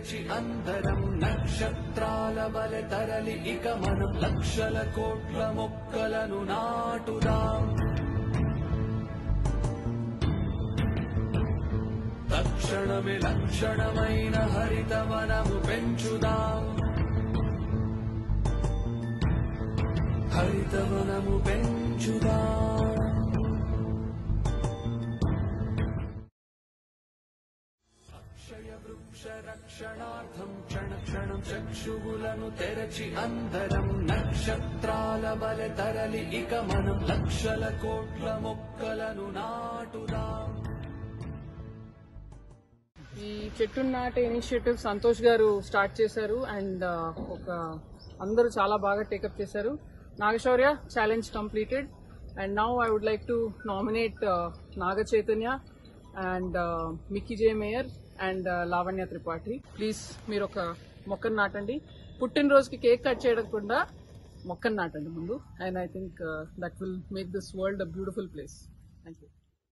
తెరచి అందరం నక్షత్రాల వలె తరలి ఇక మనం లక్షల కోట్ల మొక్కలను నాటుదాం తక్షణమే లక్షణమైన హరితవనము పెంచుదాం హరితవనము పెంచుదాం అక్షయ వృక్ష రక్షణార్థం క్షణ క్షణం చక్షువులను తెరచి అందరం నక్షత్రాల వలె తరలి ఇక మనం లక్షల కోట్ల మొక్కలను నాటుదాం ఈ చెట్టు నాటే ఇనిషియేటివ్ సంతోష్ గారు స్టార్ట్ చేశారు అండ్ ఒక అందరూ చాలా బాగా టేకప్ చేశారు Naga Shaurya challenge completed and now I would like to nominate Naga Chaitanya and Mickey J Meyer and Lavanya Tripathi please మీరు ఒక మొక్కను నాటండి పుట్టినరోజుకి కేక్ కట్ చేయకుండా మొక్కను నాటండి ముందు and I think that will make this world a beautiful place thank you